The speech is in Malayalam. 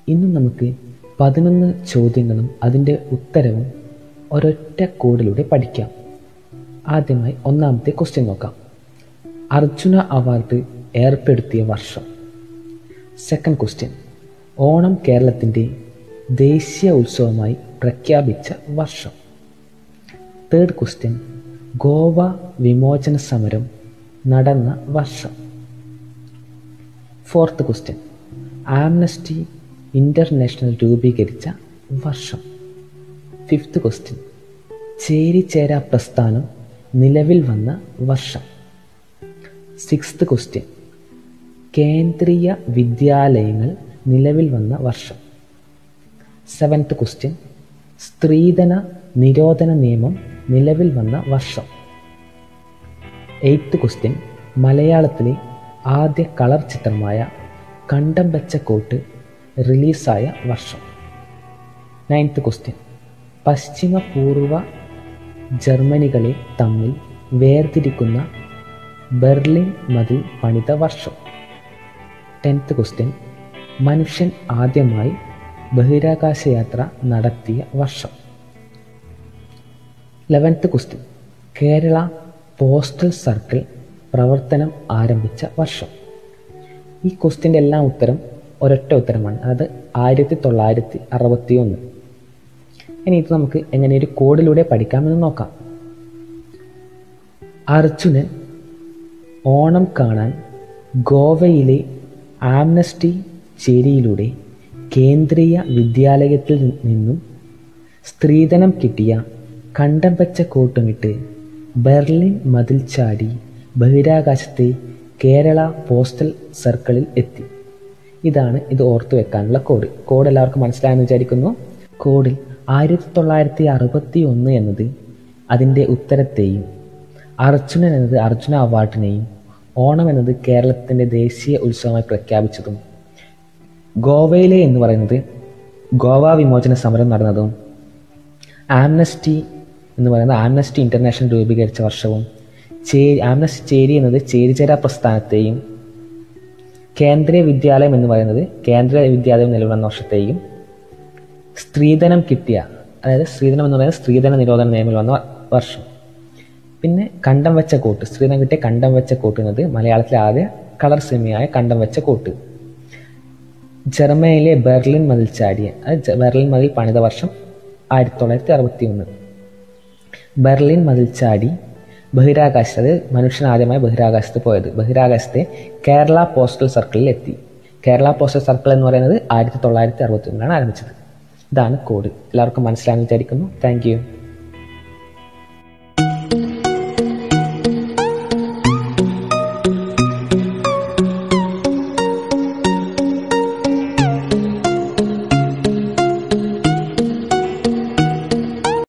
ഇന്ന് നമുക്ക് പതിനൊന്ന് ചോദ്യങ്ങളും അതിൻ്റെ ഉത്തരവും ഒരൊറ്റ കോഡിലൂടെ പഠിക്കാം ആദ്യമായി ഒന്നാമത്തെ ക്വസ്റ്റ്യൻ നോക്കാം അർജുന അവാർഡ് ഏർപ്പെടുത്തിയ വർഷം സെക്കൻഡ് ക്വസ്റ്റ്യൻ ഓണം കേരളത്തിൻ്റെ ദേശീയ ഉത്സവമായി പ്രഖ്യാപിച്ച വർഷം തേർഡ് ക്വസ്റ്റ്യൻ ഗോവ വിമോചന സമരം നടന്ന വർഷം ഫോർത്ത് ക്വസ്റ്റ്യൻ ആംനസ്റ്റി ഇൻ്റർനാഷണൽ രൂപീകരിച്ച വർഷം ഫിഫ്ത്ത് ക്വസ്റ്റ്യൻ ചേരിചേര പ്രസ്ഥാനം നിലവിൽ വന്ന വർഷം സിക്സ്ത് ക്വസ്റ്റ്യൻ കേന്ദ്രീയ വിദ്യാലയങ്ങൾ നിലവിൽ വന്ന വർഷം സെവൻത്ത് ക്വസ്റ്റ്യൻ സ്ത്രീധന നിരോധന നിയമം നിലവിൽ വന്ന വർഷം എയ്ത്ത് ക്വസ്റ്റ്യൻ മലയാളത്തിലെ ആദ്യ കളർ ചിത്രമായ കണ്ടം വെച്ച കോട്ട് റിലീസായ വർഷം നയൻത്ത് ക്വസ്റ്റ്യൻ പശ്ചിമ പൂർവ ജർമ്മനികളെ തമ്മിൽ വേർതിരിക്കുന്ന ബെർലിൻ മതിൽ പണിത വർഷം ടെൻത്ത് ക്വസ്റ്റ്യൻ മനുഷ്യൻ ആദ്യമായി ബഹിരാകാശ യാത്ര നടത്തിയ വർഷം eleventh question Kerala postal circle പ്രവർത്തനം ആരംഭിച്ച വർഷം ഈ ക്വസ്റ്റ്യൻ്റെ എല്ലാം ഉത്തരം ഒരൊറ്റ ഉത്തരമാണ് അതായത് ആയിരത്തി തൊള്ളായിരത്തി അറുപത്തി ഒന്ന് ഇനി ഇത് നമുക്ക് എങ്ങനെ ഒരു കോഡിലൂടെ പഠിക്കാമെന്ന് നോക്കാം അർജുനൻ ഓണം കാണാൻ ഗോവയിലെ ആംനസ്റ്റി ചേരിയിലൂടെ കേന്ദ്രീയ വിദ്യാലയത്തിൽ നിന്നും സ്ത്രീധനം കിട്ടിയ കണ്ടം വെച്ച കോട്ടുമിട്ട് ബെർലിൻ മതിൽ ചാടി ബഹിരാകാശത്തെ കേരള പോസ്റ്റൽ സർക്കിളിൽ എത്തി ഇതാണ് ഇത് ഓർത്തു വെക്കാനുള്ള കോഡ് കോഡ് എല്ലാവർക്കും മനസ്സിലായെന്ന് വിചാരിക്കുന്നു കോഡിൽ ആയിരത്തി തൊള്ളായിരത്തി അറുപത്തി ഒന്ന് എന്നത് അതിൻ്റെ ഉത്തരത്തെയും അർജുനൻ എന്നത് അർജുന അവാർഡിനെയും ഓണം എന്നത് കേരളത്തിൻ്റെ ദേശീയ ഉത്സവമായി പ്രഖ്യാപിച്ചതും ഗോവയിലെ എന്ന് പറയുന്നത് ഗോവ വിമോചന സമരം നടന്നതും ആംനസ്റ്റി എന്ന് പറയുന്നത് ആംനസ്റ്റി ഇൻ്റർനാഷണൽ രൂപീകരിച്ച വർഷവും ചേ ആംനസ്റ്റി ചേരി എന്നത് ചേരിചേര പ്രസ്ഥാനത്തെയും കേന്ദ്രീയ വിദ്യാലയം എന്ന് പറയുന്നത് കേന്ദ്ര വിദ്യാലയം നിലവിൽ വന്ന വർഷത്തെയും സ്ത്രീധനം കിട്ടിയ അതായത് സ്ത്രീധനം എന്ന് പറയുന്നത് സ്ത്രീധന നിരോധന നിയമത്തിൽ വന്ന വർഷം പിന്നെ കണ്ടം വെച്ച കോട്ട് സ്ത്രീധനം കിട്ടിയ കണ്ടം വെച്ച കോട്ട് എന്നത് മലയാളത്തിലെ ആദ്യ കളർ സിനിമയായ കണ്ടം വെച്ച കോട്ട് ജർമ്മനിയിലെ ബെർലിൻ മതിൽ ചാടിയ അത് ബെർലിൻ മതിൽ പണിത വർഷം ആയിരത്തി തൊള്ളായിരത്തി അറുപത്തി ഒന്ന് ബെർലിൻ മതിൽ ചാടി ബഹിരാകാശത്ത് അത് മനുഷ്യൻ ആദ്യമായി ബഹിരാകാശത്ത് പോയത് ബഹിരാകാശത്തെ കേരള പോസ്റ്റൽ സർക്കിളിൽ എത്തി കേരള പോസ്റ്റൽ സർക്കിൾ എന്ന് പറയുന്നത് ആയിരത്തി തൊള്ളായിരത്തി അറുപത്തി ഒന്നിലാണ് ആരംഭിച്ചത് ഇതാണ് കോഡ് എല്ലാവർക്കും മനസ്സിലായെന്ന് വിചാരിക്കുന്നു താങ്ക് യു